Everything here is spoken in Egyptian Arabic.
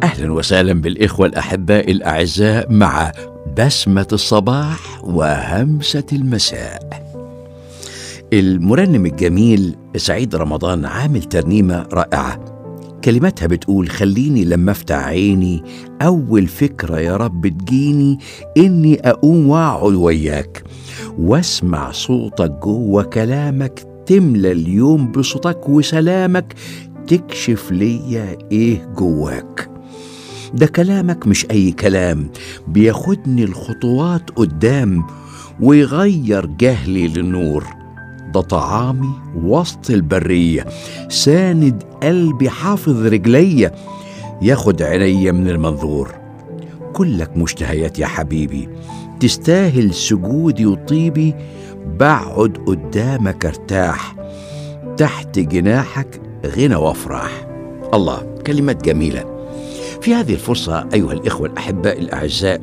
اهلا وسهلا بالاخوه الاحباء الاعزاء مع بسمه الصباح وهمسه المساء المرنم الجميل سعيد رمضان عامل ترنيمه رائعه كلماتها بتقول خليني لما افتح عيني اول فكره يا رب تجيني اني اقوم واقعد وياك واسمع صوتك جوه كلامك تملى اليوم بصوتك وسلامك تكشف ليا ايه جواك ده كلامك مش اي كلام بياخدني الخطوات قدام ويغير جهلي للنور ده طعامي وسط البرية ساند قلبي حافظ رجليا ياخد عينيا من المنظور كلك مشتهيات يا حبيبي تستاهل سجودي وطيبي بقعد قدامك ارتاح تحت جناحك غنى وافراح الله كلمات جميله في هذه الفرصه ايها الاخوه الاحباء الاعزاء